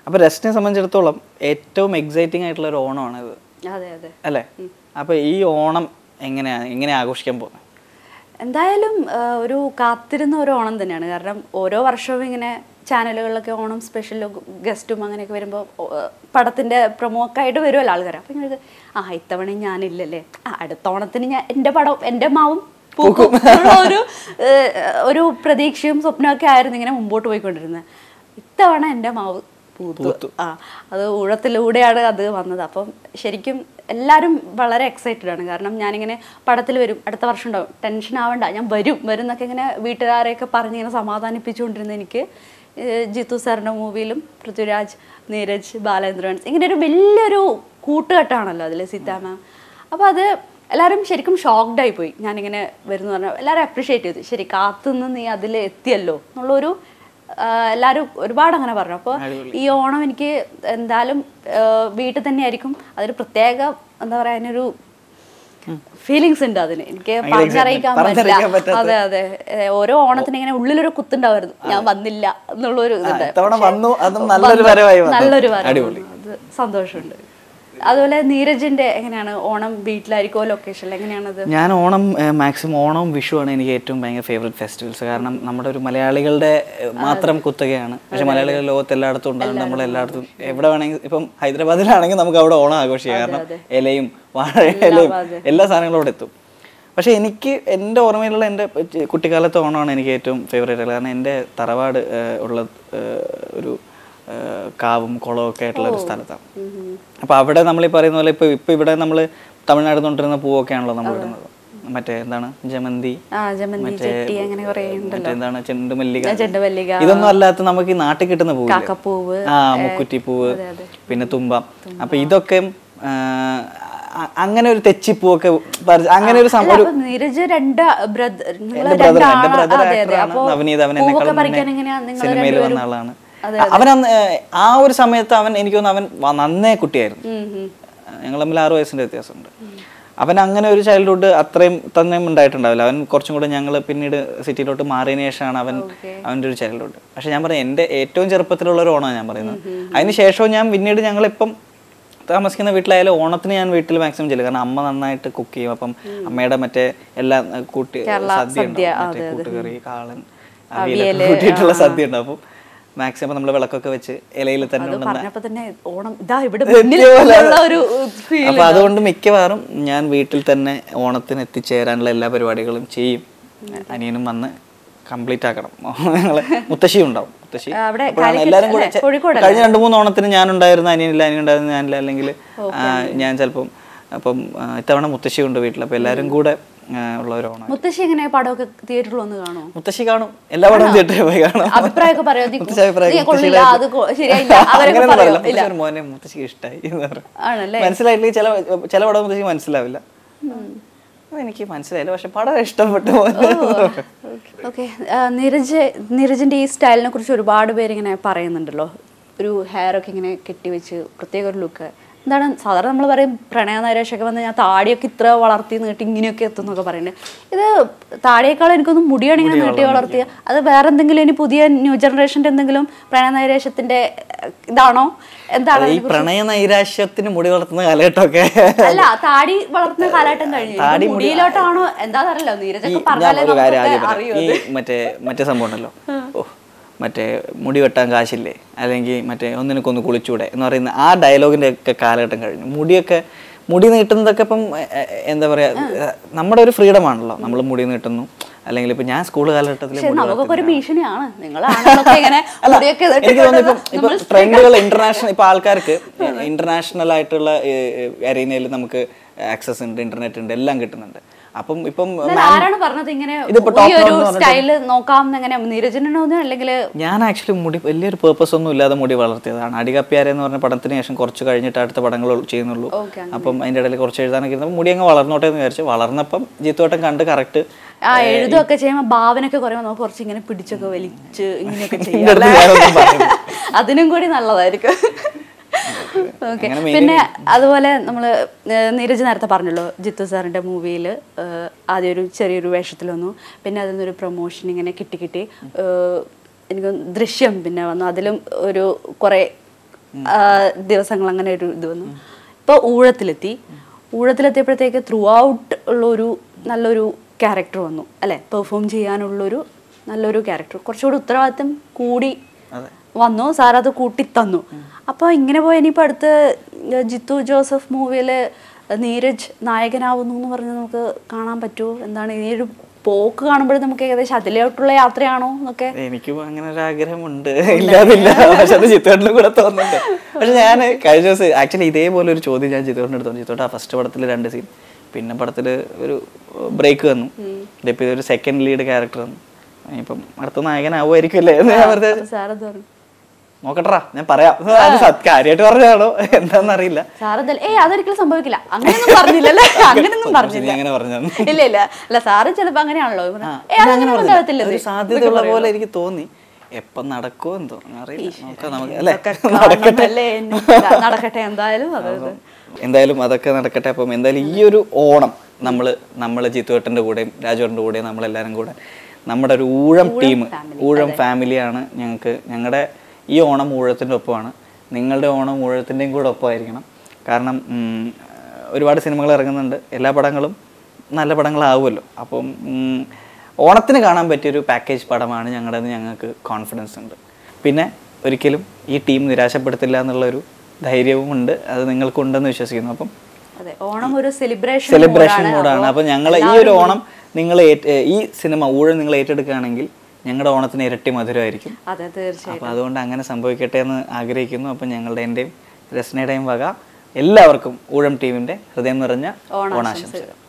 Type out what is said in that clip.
അപ്പോൾ രശ്മിയെ സംബന്ധിച്ചിടത്തോളം ഏറ്റവും എക്സൈറ്റിംഗ് ആയിട്ടുള്ള ഒരു ഓണമാണ് ഇത് അതെ അതെ അല്ലേ അപ്പോൾ ഈ ഓണം എങ്ങനെയാണ് എങ്ങനെ ആഘോഷിക്കാൻ പോകുന്നത് എന്തായാലും ആ, ഒരു കാത്തിരുന്ന ഒരു ഓണം തന്നെയാണ് കാരണം ഓരോ വർഷവും ഇങ്ങനെ ചാനലുകളിലൊക്കെ ഓണം സ്പെഷ്യലും ഗസ്റ്റും അങ്ങനെയൊക്കെ വരുമ്പോൾ പടത്തിൻ്റെ പ്രൊമോക്കായിട്ട് വരുമല്ലോ ആൾക്കാർ അപ്പം ഇങ്ങനെ ആ ഇത്തവണ ഞാനില്ലല്ലേ ആ അടുത്ത ഓണത്തിന് ഞാൻ എൻ്റെ പടം എൻ്റെ മാവും പൂക്കും എന്നുള്ള ഒരു ഏഹ്, ഒരു പ്രതീക്ഷയും സ്വപ്നമൊക്കെ ആയിരുന്നു ഇങ്ങനെ മുമ്പോട്ട് പോയിക്കൊണ്ടിരുന്നത് ഇത്തവണ എൻ്റെ മാവ് പൂത്തു ആ അത് ഊഴത്തിലൂടെയാണ് അത് വന്നത് അപ്പം ശരിക്കും എല്ലാവരും വളരെ എക്സൈറ്റഡ് ആണ് കാരണം ഞാനിങ്ങനെ പടത്തിൽ വരും അടുത്ത വർഷം ഉണ്ടാവും ടെൻഷൻ ആവണ്ട ഞാൻ വരും വരും എന്നൊക്കെ ഇങ്ങനെ വീട്ടുകാരെയൊക്കെ പറഞ്ഞ് ഇങ്ങനെ സമാധാനിപ്പിച്ചുകൊണ്ടിരുന്ന എനിക്ക് ഏഹ് ജിത്തു സാറിൻ്റെ മൂവിയിലും പൃഥ്വിരാജ് നീരജ് ബാലേന്ദ്രൻ ഇങ്ങനെ ഒരു വലിയൊരു കൂട്ടുകെട്ടാണല്ലോ അതിൽ സീതാ മാം അപ്പോൾ അത് എല്ലാവരും ശരിക്കും ഷോക്ക്ഡ് ആയി പോയി ഞാനിങ്ങനെ വരുന്നു പറഞ്ഞാൽ എല്ലാവരും അപ്രിഷ്യേറ്റ് ചെയ്തു ശരി കാത്തുനിന്ന് നീ അതിൽ എത്തിയല്ലോ എന്നുള്ളൊരു ആഹ് എല്ലാവരും ഒരുപാട് അങ്ങനെ പറഞ്ഞു അപ്പോൾ ഈ ഓണം എനിക്ക് എന്തായാലും ആഹ് വീട്ടിൽ തന്നെ ആയിരിക്കും അതൊരു പ്രത്യേക എന്താ പറയാ അതിനൊരു ഫീലിങ്സ് ഉണ്ട് അതിന് എനിക്ക് ഭയങ്കര പറഞ്ഞറിയിക്കാൻ excitement. പറഞ്ഞറിയിക്കാൻ പറ്റില്ല പറ്റാത്ത. അതെ അതെ ഏഹ് ഓരോ ഓണത്തിന് ഇങ്ങനെ ഉള്ളിലൊരു കുത്തുണ്ടാവായിരുന്നു ഞാൻ വന്നില്ല എന്നുള്ളൊരു ഇതുണ്ട് ഇത്തവണ പക്ഷേ വന്നു, അതും നല്ലൊരു വന്നു. വരവായി വന്നു. നല്ലൊരു വരവ് അടിപൊളി. വന്നു. അത് സന്തോഷമുണ്ട് അതുപോലെ നീരജിന്റെ എങ്ങനെയാണ് ഓണം വീട്ടിലായിരിക്കോ ലൊക്കേഷനിൽ എങ്ങനെയാണത് ഞാൻ ഓണം മാക്സിമം ഓണവും വിഷുവാണ് എനിക്ക് ഏറ്റവും ഭയങ്കര ഫേവറേറ്റ് ഫെസ്റ്റിവൽസ് കാരണം നമ്മുടെ ഒരു മലയാളികളുടെ ഏഹ്, മാത്രം കുത്തകയാണ് പക്ഷെ മലയാളികൾ ലോകത്ത് എല്ലായിടത്തും ഉണ്ടാകും നമ്മൾ എല്ലായിടത്തും എവിടെ വേണമെങ്കിൽ ഇപ്പം ഹൈദരാബാദിലാണെങ്കിൽ നമുക്ക് അവിടെ ഓണം ആഘോഷിക്കാം കാരണം ഇലയും വാഴ ഇലയും എല്ലാ സാധനങ്ങളും അവിടെ എത്തും പക്ഷെ എനിക്ക് എൻ്റെ ഓർമ്മയിലുള്ള എൻ്റെ ചെ- കുട്ടിക്കാലത്തെ ഓണമാണ് എനിക്ക് ഏറ്റവും ഫേവറേറ്റ് കാരണം എൻ്റെ തറവാട് ഏഹ്, ഉള്ള ഏഹ്, ഒരു ഏഹ്, കാവും കുളവും ഒക്കെ ആയിട്ടുള്ള ഒരു സ്ഥലത്താണ് അപ്പൊ അവിടെ നമ്മൾ ഈ പറയുന്ന പോലെ ഇപ്പൊ ഇപ്പൊ ഇവിടെ നമ്മൾ തമിഴ്നാട് കൊണ്ടിരുന്ന പൂവൊക്കെയാണല്ലോ നമ്മൾ ഇടുന്നത് മറ്റേ എന്താണ് ജമന്തി ആ ജമന്തി ചെട്ടി അങ്ങനെ കുറേ ഉണ്ടല്ലോ മറ്റേ എന്താണ് ചെണ്ടുമല്ലിക ചെണ്ടുമല്ലിക ഇതൊന്നും അല്ലാത്ത നമുക്ക് ഈ നാട്ടിൽ കിട്ടുന്ന പൂവ് കാക്കപ്പൂവ് ആ മുക്കുറ്റി പൂവ് പിന്നെ തുമ്പ അപ്പൊ ഇതൊക്കെ ആ, അ- അങ്ങനെ ഒരു തെച്ചിപ്പൂവൊക്കെ പറിച്ച് അങ്ങനെ ഒരു സംഭവം അല്ല, അപ്പൊ നീരജ് രണ്ട് ബ്രദർ എന്റെ ബ്രദർ എന്റെ ബ്രദർ ആക്ടറാണ് നവനീത് അവൻ എന്നെക്കാളും പറിക്കാൻ എങ്ങനെയാ നിങ്ങൾ സിനിമയിൽ വന്ന ആളാണ് അവൻ അന്ന് ഏഹ്, ആ ഒരു സമയത്ത് അവൻ എനിക്ക് തോന്നുന്നു അവൻ വ- നന്നേ കുട്ടിയായിരുന്നു ഞങ്ങൾ തമ്മിൽ ആറ് വയസ്സിന്റെ വ്യത്യാസമുണ്ട് അവൻ അങ്ങനെ ഒരു ചൈൽഡ്ഹുഡ് അത്രയും തന്നെ ഉണ്ടായിട്ടുണ്ടാവില്ല അവൻ കുറച്ചും കൂടെ ഞങ്ങൾ പിന്നീട് സിറ്റിയിലോട്ട് മാറിയതിനു ശേഷമാണ് അവൻ അവൻ്റെ ഒരു ചൈൽഡ്ഹുഡ് പക്ഷെ ഞാൻ പറയാം എൻ്റെ ഏറ്റവും ചെറുപ്പത്തിലുള്ള ഒരു ഓണമാണ് ഞാൻ പറയുന്നത് അതിന് ശേഷവും ഞാൻ പിന്നീട് ഞങ്ങളിപ്പം താമസിക്കുന്ന വീട്ടിലായാലും ഓണത്തിന് ഞാൻ വീട്ടിൽ മാക്സിമം ചെല്ലും കാരണം അമ്മ നന്നായിട്ട് കുക്ക് ചെയ്യും അപ്പം അമ്മയുടെ മറ്റേ എല്ലാ ഏഹ്, കൂട്ടി സദ്യ ഉണ്ടാവും. മറ്റേ കൂട്ടുകറി കാളൻ അവിയലൊക്കെ കൂട്ടിയിട്ടുള്ള സദ്യ ഉണ്ടാവും അപ്പം മാക്സിമം നമ്മൾ വിളക്കൊക്കെ വെച്ച് ഇലയിൽ തന്നെ ഉണ്ടെന്ന പറഞ്ഞപ്പോ തന്നെ ഓണം ഇതാ ഇവിടെ മുന്നിൽ ഉള്ള ഒരു ഫീൽ അപ്പൊ അതുകൊണ്ട് മിക്കവാറും ഞാൻ വീട്ടിൽ തന്നെ ഓണത്തിന് എത്തിച്ചേരാനുള്ള എല്ലാ പരിപാടികളും ചെയ്യും അനിയനും വന്ന് കംപ്ലീറ്റ് ആക്കണം ഞങ്ങള് മുത്തശ്ശി ഉണ്ടാവും മുത്തശ്ശി അവിടെ അപ്പോഴാണ് എല്ലാരും കൂടെ ചെ- കോഴിക്കോടല്ലേ? കഴിഞ്ഞ രണ്ട് മൂന്ന് ഓണത്തിന് ഞാൻ ഉണ്ടായിരുന്നു അനിയനില്ല അനിയൻ ഉണ്ടായിരുന്നു ഞാനില്ല അല്ലെങ്കിൽ ഞാൻ ചിലപ്പം അപ്പം ആ, ഇത്തവണ മുത്തശ്ശി ഉണ്ട് വീട്ടിൽ അപ്പൊ എല്ലാരും കൂടെ ആ, ഉള്ള ഒരു ഓണം മുത്തശ്ശി എങ്ങനെ പടമൊക്കെ തിയേറ്ററിൽ വന്ന് കാണുമോ മുത്തശ്ശി കാണും എല്ലാ പടവും തിയേറ്ററിൽ പോയി കാണും അഭിപ്രായമൊക്കെ പറയോ നീ മുത്തശ്ശി അഭിപ്രായം നീ കൊള്ളില്ല അത് കൊ- ശരിയായില്ല അവരൊക്കെ അങ്ങനെയൊന്നും പറയോ പറയില്ല. ഇല്ല മുത്തശ്ശി ഒരു മോനെ മുത്തശ്ശിക്ക് ഇഷ്ടമായി എന്ന് പറയും ആണല്ലേ മനസ്സിലായില്ലെങ്കിൽ ചില ചില പടം മുത്തശ്ശിക്ക് മനസ്സിലാവില്ല അത് എനിക്ക് മനസ്സിലായില്ല പക്ഷെ പടം ഇഷ്ടപ്പെട്ടു ഓക്കെ നീരജ് നീരജിന്റെ ഈ സ്റ്റൈലിനെ കുറിച്ച് ഒരുപാട് പേര് ഇങ്ങനെ പറയുന്നുണ്ടല്ലോ ഒരു ഹെയർ ഒക്കെ ഇങ്ങനെ കെട്ടിവെച്ച് പ്രത്യേക ഒരു ലുക്ക് എന്താണ് സാധാരണ നമ്മൾ പറയും പ്രണയ നൈരാശൊക്കെ വന്ന് ഞാൻ താടിയൊക്കെ ഇത്ര വളർത്തി നീട്ടി ഇങ്ങനെയൊക്കെ എത്തും എന്നൊക്കെ പറയുന്നുണ്ട് ഇത് താടിയേക്കാളും എനിക്കൊന്ന് മുടിയാണ് ഇങ്ങനെ നീട്ടി വളർത്തിയ അത് വേറെ എന്തെങ്കിലും ഇനി പുതിയ ന്യൂ ജനറേഷൻ്റെ എന്തെങ്കിലും പ്രണയ നൈരാശ്യത്തിന്റെ ഏഹ്, ഇതാണോ എന്താണ് ഈ പ്രണയ നൈരാശ്യത്തിന് മുടി വളർത്തുന്ന കാലഘട്ടമൊക്കെ അല്ല താടി വളർത്തുന്ന കാലഘട്ടം കഴിഞ്ഞു ഇനി മുടിയിലോട്ടാണോ എന്താണെന്നറിയില്ല ഈ നീരജൊക്കെ ഞാൻ പറഞ്ഞാലേ ഒരു കാര്യം ആദ്യം നമുക്കൊക്കെ പറയാം. അറിയൂ ഈ മറ്റേ മറ്റേ സംഭവം ഉണ്ടല്ലോ ഓ മറ്റേ മുടി വെട്ടാൻ കാശില്ലേ അല്ലെങ്കിൽ മറ്റേ ഒന്നിനൊക്കൊന്ന് കുളിച്ചൂടെ എന്ന് പറയുന്ന ആ ഡയലോഗിന്റെ ഒക്കെ കാലഘട്ടം കഴിഞ്ഞു മുടിയൊക്കെ മുടി നീട്ടുന്നതൊക്കെ ഇപ്പം എ- എ- എന്താ പറയാ നമ്മുടെ ഒരു ഫ്രീഡം ആണല്ലോ നമ്മൾ മുടി നീട്ടുന്നു അല്ലെങ്കിൽ ഇപ്പൊ ഞാൻ സ്കൂൾ കാലഘട്ടത്തിൽ പക്ഷെ നമുക്കൊക്കെ ഒരു ഭീഷണിയാണ് നിങ്ങളാണല്ലോ ഇങ്ങനെ മുടിയൊക്കെ ഇതിട്ട് എനിക്ക് തോന്നുന്നു ഇപ്പം ഇപ്പൊ നമ്മൾ ട്രെൻഡുകൾ ഇന്റർനാഷണൽ ഇപ്പൊ ആൾക്കാർക്ക് ഇന്റർനാഷണൽ ആയിട്ടുള്ള അരീനയിൽ നമുക്ക് ആക്സസ് ഉണ്ട് ഇന്റർനെറ്റ് ഉണ്ട് എല്ലാം കിട്ടുന്നുണ്ട് അപ്പം ഇപ്പം എന്നാൽ ആരാണ് പറഞ്ഞത് ഇങ്ങനെ ഇതിപ്പോ ഈ top ഒരു note എന്ന് സ്റ്റൈല് നോക്കാം എങ്ങനെ നീരജനോ അല്ലെങ്കിൽ ഞാൻ ആക്ച്വലി മുടി വലിയൊരു പേർപ്പസ് ഒന്നും ഇല്ലാതെ മുടി വളർത്തിയതാണ് അടികപ്പ്യാരെ എന്ന് പറഞ്ഞ പടത്തിന് ശേഷം കുറച്ച് കഴിഞ്ഞിട്ട് അടുത്ത പടങ്ങൾ ചെയ്യുന്നുള്ളൂ ഓക്കെ അപ്പം അതിന്റെ ഇടയിൽ കുറച്ച് എഴുതാനൊക്കെ ഇരുന്നപ്പോൾ മുടി അങ്ങ് വളർന്നോട്ടെ എന്ന് വിചാരിച്ചു വളർന്നപ്പം ജീത്തുവട്ടം കണ്ട് കറക്റ്റ് ആ എഴുതുമൊക്കെ ചെയ്യുമ്പോൾ ഭാവനൊക്കെ കുറയുമ്പോൾ നമുക്ക് കുറച്ച് ഇങ്ങനെ പിടിച്ചൊക്കെ വലിച്ച് ഇങ്ങനെയൊക്കെ എൻ്റെ ചെയ്യാം അടുത്ത് ഞാനൊന്നും പറയുന്നില്ല. അതിനും കൂടി നല്ലതായിരിക്കും ഓക്കെ അങ്ങനെ പിന്നെ അതുപോലെ നമ്മൾ നീരജ് നേരത്തെ പറഞ്ഞല്ലോ ജിത്തു സാറിൻ്റെ മൂവിയിൽ ആദ്യം ഒരു ചെറിയൊരു വേഷത്തിൽ വന്നു പിന്നെ അതിൽ നിന്നൊരു പ്രൊമോഷൻ ഇങ്ങനെ കിട്ടി കിട്ടി ഏഹ്, എനിക്ക് തോന്നുന്നു ദൃശ്യം പിന്നെ വന്നു അതിലും ഒരു കുറേ ആ, ദിവസങ്ങൾ അങ്ങനെ ഒരു ഇത് വന്നു ഇപ്പോൾ ഊഴത്തിലെത്തി ഊഴത്തിലെത്തിയപ്പോഴത്തേക്ക് ത്രൂ ഔട്ട് ഉള്ള ഒരു നല്ലൊരു ക്യാരക്ടർ വന്നു അല്ലെ പെർഫോം ചെയ്യാനുള്ളൊരു നല്ലൊരു ക്യാരക്ടർ കുറച്ചുകൂടി ഉത്തരവാദിത്തം കൂടി അതെ. വന്നു സാർ അത് കൂട്ടിത്തന്നു അപ്പോൾ ഇങ്ങനെ പോയി ഇനിയിപ്പോൾ അടുത്ത് ജിത്തു ജോസഫ് മൂവിയിൽ നീരജ് നായകനാവുന്നു എന്ന് പറഞ്ഞ് നമുക്ക് കാണാൻ പറ്റുമോ എന്താണ് ഈ ഒരു പോക്ക് കാണുമ്പോഴും നമുക്ക് ഏകദേശം അതിലോട്ടുള്ള യാത്രയാണോ എന്നൊക്കെ എനിക്കും അങ്ങനെ ഒരു ആഗ്രഹമുണ്ട് ഇല്ലാതില്ല പക്ഷെ അത് ചിത്തോട്ടിലും കൂടെ തോന്നുന്നുണ്ട് പക്ഷെ ഞാൻ കഴിഞ്ഞ ദിവസം ആക്ച്വലി ഇതേപോലെ ഒരു ചോദ്യം ഞാൻ ചിത്തോട്ടിന് എടുത്തു ചിത്തോട്ട് ആ ഫസ്റ്റ് പടത്തിൽ രണ്ട് സീൻ പിന്നെ പടത്തിൽ ഒരു ബ്രേക്ക് വന്നു ഇതിപ്പോ ഇതൊരു സെക്കൻഡ് ലീഡ് ക്യാരക്ടർ വന്നു ഇനിയിപ്പം അടുത്ത നായകനാവുമായിരിക്കുമല്ലേ എന്ന് ഞാൻ വെറുതെ സാർ അത് പറഞ്ഞു നോക്കട്ടെടാ ഞാൻ പറയാം അത് സത്യ- കാര്യമായിട്ട് പറഞ്ഞതാണോ എന്താണെന്നറിയില്ല സാർ എന്തായാലും ഏയ് അതൊരിക്കലും സംഭവിക്കില്ല അങ്ങനെയൊന്നും പറഞ്ഞില്ലല്ലേ അങ്ങനെയൊന്നും പറഞ്ഞില്ല നീ അങ്ങനെ പറഞ്ഞു ഇല്ല ഇല്ല അല്ല സാറ് ചിലപ്പോ അങ്ങനെയാണല്ലോ ആ, ഏയ് ഞാൻ അങ്ങനെ അങ്ങനെയൊന്നും പറഞ്ഞില്ല. ഉണ്ടാവത്തില്ല ഒരു ഇത്. സാധ്യതയുള്ള പോലെ എനിക്ക് തോന്നി എപ്പം നടക്കുമോ എന്തോ അറിയില്ല നോക്കാം നമുക്ക് അല്ലേ ഇതൊക്കെ നടക്കട്ടെ കാണണമല്ലേ? നടക്കട്ടെ എന്തായാലും അത് ഇത്. എന്തായാലും അതൊക്കെ നടക്കട്ടെ അപ്പം എന്തായാലും ഈ ഒരു ഓണം നമ്മൾ നമ്മൾ ജിത്തുവേട്ടൻ്റെ കൂടെയും രാജുവേട്ടൻ്റെ കൂടെയും നമ്മളെല്ലാവരും കൂടെ നമ്മുടെ ഒരു ഊഴം ടീം ഊഴം ഫാമിലിയാണ് ഞങ്ങൾക്ക് ഞങ്ങളുടെ ഈ ഓണം ഊഴത്തിൻ്റെ ഒപ്പമാണ് നിങ്ങളുടെ ഓണം ഊഴത്തിൻ്റെയും കൂടെ ഒപ്പമായിരിക്കണം കാരണം ഉം, ഒരുപാട് സിനിമകൾ ഇറങ്ങുന്നുണ്ട് എല്ലാ പടങ്ങളും നല്ല പടങ്ങളാവുമല്ലോ അപ്പം ഉം, ഓണത്തിന് കാണാൻ പറ്റിയൊരു പാക്കേജ് പടമാണ് ഞങ്ങളുടെന്ന് ഞങ്ങൾക്ക് കോൺഫിഡൻസ് ഉണ്ട് പിന്നെ ഒരിക്കലും ഈ ടീം നിരാശപ്പെടുത്തില്ല എന്നുള്ളൊരു ധൈര്യവും ഉണ്ട് അത് നിങ്ങൾക്കുണ്ടെന്ന് വിശ്വസിക്കുന്നു അപ്പം അതെ ഓണം ഒരു സെലിബ്രേഷൻ സെലിബ്രേഷൻ മൂഡാണ് അപ്പോൾ ഞങ്ങൾ ഈ ഒരു ഓണം നിങ്ങൾ ഈ സിനിമ ഊഴം നിങ്ങൾ ഏറ്റെടുക്കുകയാണെങ്കിൽ ഞങ്ങളുടെ ഓണത്തിന് ഇരട്ടി മധുരമായിരിക്കും അതെ തീർച്ചയായും അപ്പോൾ അതുകൊണ്ട് അങ്ങനെ സംഭവിക്കട്ടെ എന്ന് ആഗ്രഹിക്കുന്നു അപ്പം ഞങ്ങളുടെ എൻ്റെയും രസ്നയുടെയും വക എല്ലാവർക്കും ഊഴം ടീമിൻ്റെ ഹൃദയം നിറഞ്ഞ ഓണാശംസകൾ